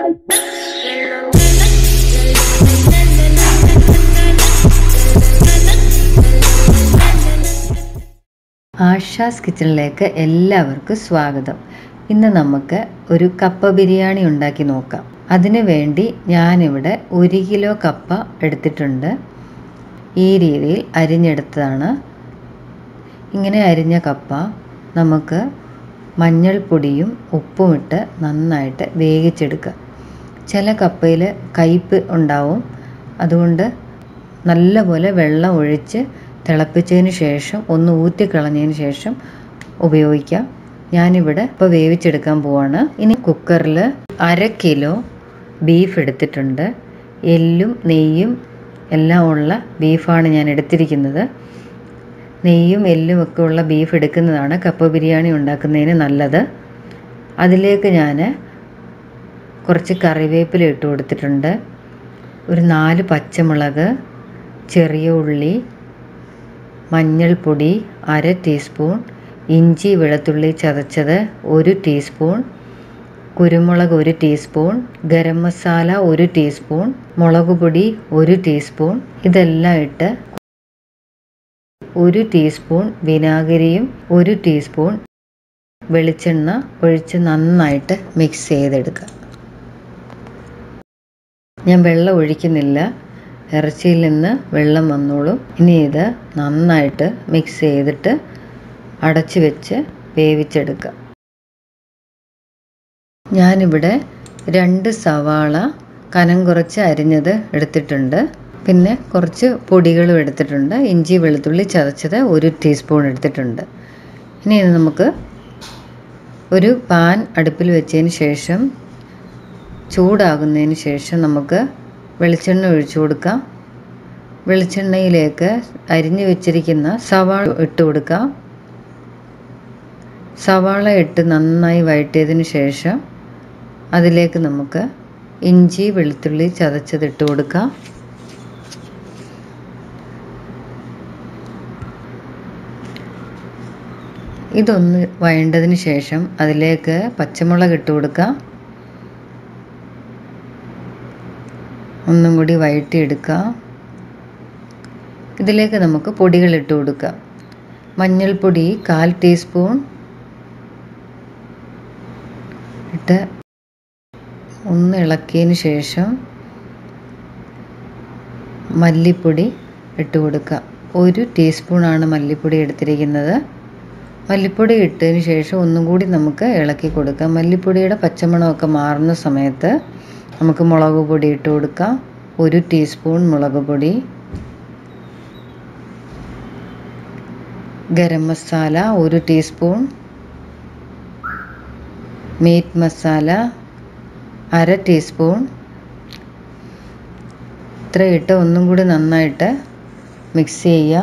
ആഷാസ് കിച്ചണിലേക്ക് എല്ലാവർക്കും സ്വാഗതം ഇന്ന് നമുക്ക് ഒരു കപ്പ ബിരിയാണി ഉണ്ടാക്കി നോക്കാം അതിനു വേണ്ടി ഞാനിവിടെ ഒരു കിലോ കപ്പ എടുത്തിട്ടുണ്ട് ഈ രീതിയിൽ അരിഞ്ഞെടുത്തതാണ് ഇങ്ങനെ അരിഞ്ഞ കപ്പ നമുക്ക് മഞ്ഞൾപ്പൊടിയും ഉപ്പുമിട്ട് നന്നായിട്ട് വേവിച്ചെടുക്കുക ചില കപ്പയിൽ കയ്പ്പ് ഉണ്ടാവും അതുകൊണ്ട് നല്ലപോലെ വെള്ളം ഒഴിച്ച് തിളപ്പിച്ചതിന് ശേഷം ഒന്ന് ഊറ്റിക്കളഞ്ഞതിന് ശേഷം ഉപയോഗിക്കാം ഞാനിവിടെ ഇപ്പോൾ വേവിച്ചെടുക്കാൻ പോവാണ് ഇനി കുക്കറിൽ അര കിലോ ബീഫ് എടുത്തിട്ടുണ്ട് എല്ലും നെയ്യും എല്ലാം ഉള്ള ബീഫാണ് ഞാൻ എടുത്തിരിക്കുന്നത് നെയ്യും എല്ലും ഒക്കെ ഉള്ള ബീഫ് എടുക്കുന്നതാണ് കപ്പ ബിരിയാണി ഉണ്ടാക്കുന്നതിന് നല്ലത് അതിലേക്ക് ഞാൻ കുറച്ച് കറിവേപ്പില ഇട്ട് കൊടുത്തിട്ടുണ്ട് ഒരു നാല് പച്ചമുളക് ചെറിയ ഉള്ളി മഞ്ഞൾപ്പൊടി അര ടീസ്പൂൺ ഇഞ്ചി വെളുത്തുള്ളി ചതച്ചത് ഒരു ടീസ്പൂൺ കുരുമുളക് ഒരു ടീസ്പൂൺ ഗരം മസാല ഒരു ടീസ്പൂൺ മുളക് പൊടി ഒരു ടീസ്പൂൺ ഇതെല്ലാം ഇട്ട് ഒരു ടീസ്പൂൺ വിനാഗിരിയും ഒരു ടീസ്പൂൺ വെളിച്ചെണ്ണ ഒഴിച്ച് നന്നായിട്ട് മിക്സ് ചെയ്തെടുക്കുക ഞാൻ വെള്ളം ഒഴിക്കുന്നില്ല ഇറച്ചിയിൽ നിന്ന് വെള്ളം വന്നോളും ഇനി ഇത് നന്നായിട്ട് മിക്സ് ചെയ്തിട്ട് അടച്ചു വെച്ച് വേവിച്ചെടുക്കുക ഞാനിവിടെ രണ്ട് സവാള കനം കുറച്ച് അരിഞ്ഞത് എടുത്തിട്ടുണ്ട് പിന്നെ കുറച്ച് പൊടികളും എടുത്തിട്ടുണ്ട് ഇഞ്ചി വെളുത്തുള്ളി ചതച്ചത് ഒരു ടീസ്പൂൺ എടുത്തിട്ടുണ്ട് ഇനി ഇത് നമുക്ക് ഒരു പാൻ അടുപ്പിൽ വെച്ചതിന് ശേഷം ചൂടാകുന്നതിന് ശേഷം നമുക്ക് വെളിച്ചെണ്ണ ഒഴിച്ചു കൊടുക്കാം വെളിച്ചെണ്ണയിലേക്ക് അരിഞ്ഞു വെച്ചിരിക്കുന്ന സവാള ഇട്ട് കൊടുക്കാം സവാള ഇട്ട് നന്നായി വഴറ്റിയതിന് ശേഷം അതിലേക്ക് നമുക്ക് ഇഞ്ചി വെളുത്തുള്ളി ചതച്ചത് ഇട്ട് കൊടുക്കാം ഇതൊന്ന് വഴണ്ടതിന് ശേഷം അതിലേക്ക് പച്ചമുളക് ഇട്ട് കൊടുക്കാം ഒന്നും കൂടി വഴറ്റിയെടുക്കുക ഇതിലേക്ക് നമുക്ക് പൊടികൾ ഇട്ട് കൊടുക്കാം മഞ്ഞൾപ്പൊടി കാൽ ടീസ്പൂൺ ഇട്ട് ഒന്ന് ഇളക്കിയതിന് ശേഷം മല്ലിപ്പൊടി ഇട്ട് കൊടുക്കുക ഒരു ടീസ്പൂണാണ് മല്ലിപ്പൊടി എടുത്തിരിക്കുന്നത് മല്ലിപ്പൊടി ഇട്ടതിന് ശേഷം ഒന്നും കൂടി നമുക്ക് ഇളക്കി കൊടുക്കാം മല്ലിപ്പൊടിയുടെ പച്ചമണമൊക്കെ മാറുന്ന സമയത്ത് നമുക്ക് മുളക് പൊടി ഇട്ട് കൊടുക്കാം ഒരു ടീസ്പൂൺ മുളക് പൊടി ഗരം മസാല ഒരു ടീസ്പൂൺ മീറ്റ് മസാല അര ടീസ്പൂൺ ഇത്ര ഇട്ട് ഒന്നും കൂടി നന്നായിട്ട് മിക്സ് ചെയ്യുക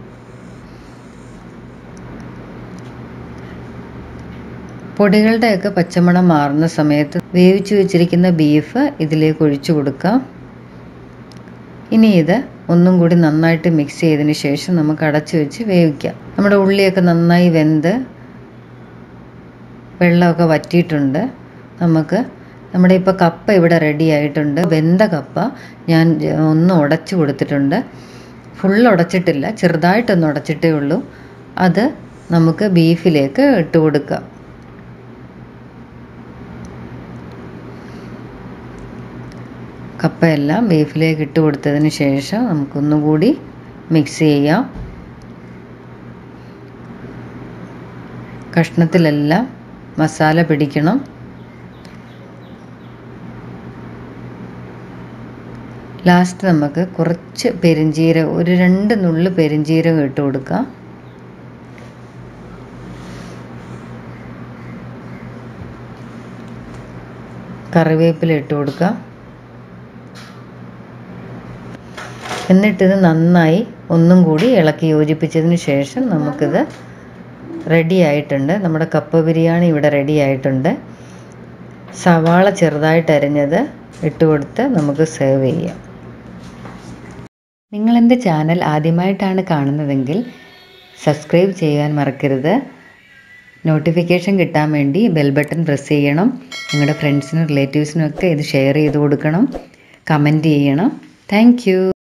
പൊടികളുടെയൊക്കെ പച്ചമണം മാറുന്ന സമയത്ത് വേവിച്ചു വെച്ചിരിക്കുന്ന ബീഫ് ഇതിലേക്ക് ഒഴിച്ചു കൊടുക്കാം ഇനി ഇത് ഒന്നും കൂടി നന്നായിട്ട് മിക്സ് ചെയ്തതിന് ശേഷം നമുക്ക് അടച്ചു വെച്ച് വേവിക്കാം നമ്മുടെ ഉള്ളിയൊക്കെ നന്നായി വെന്ത് വെള്ളമൊക്കെ വറ്റിയിട്ടുണ്ട് നമുക്ക് നമ്മുടെ ഇപ്പോൾ കപ്പ ഇവിടെ റെഡി ആയിട്ടുണ്ട് വെന്ത കപ്പ ഞാൻ ഒന്ന് ഉടച്ചു കൊടുത്തിട്ടുണ്ട് ഫുൾ ഉടച്ചിട്ടില്ല ചെറുതായിട്ടൊന്ന് ഉടച്ചിട്ടേ ഉള്ളൂ അത് നമുക്ക് ബീഫിലേക്ക് ഇട്ട് കൊടുക്കാം കപ്പയെല്ലാം ബീഫിലേക്ക് ഇട്ട് കൊടുത്തതിന് ശേഷം നമുക്കൊന്നുകൂടി മിക്സ് ചെയ്യാം കഷ്ണത്തിലെല്ലാം മസാല പിടിക്കണം ലാസ്റ്റ് നമുക്ക് കുറച്ച് പെരിഞ്ചീരകം ഒരു രണ്ട് നുള്ള് പെരിഞ്ചീരകം ഇട്ട് കൊടുക്കാം കറിവേപ്പില ഇട്ട് കൊടുക്കാം എന്നിട്ടിത് നന്നായി ഒന്നും കൂടി ഇളക്കി യോജിപ്പിച്ചതിന് ശേഷം നമുക്കിത് റെഡി ആയിട്ടുണ്ട് നമ്മുടെ കപ്പ ബിരിയാണി ഇവിടെ റെഡി ആയിട്ടുണ്ട് സവാള ചെറുതായിട്ട് അരിഞ്ഞത് ഇട്ട് കൊടുത്ത് നമുക്ക് സെർവ് ചെയ്യാം നിങ്ങളെൻ്റെ ചാനൽ ആദ്യമായിട്ടാണ് കാണുന്നതെങ്കിൽ സബ്സ്ക്രൈബ് ചെയ്യാൻ മറക്കരുത് നോട്ടിഫിക്കേഷൻ കിട്ടാൻ വേണ്ടി ബെൽ ബട്ടൺ പ്രസ് ചെയ്യണം നിങ്ങളുടെ ഫ്രണ്ട്സിനും റിലേറ്റീവ്സിനും ഒക്കെ ഇത് ഷെയർ ചെയ്ത് കൊടുക്കണം കമൻറ്റ് ചെയ്യണം താങ്ക്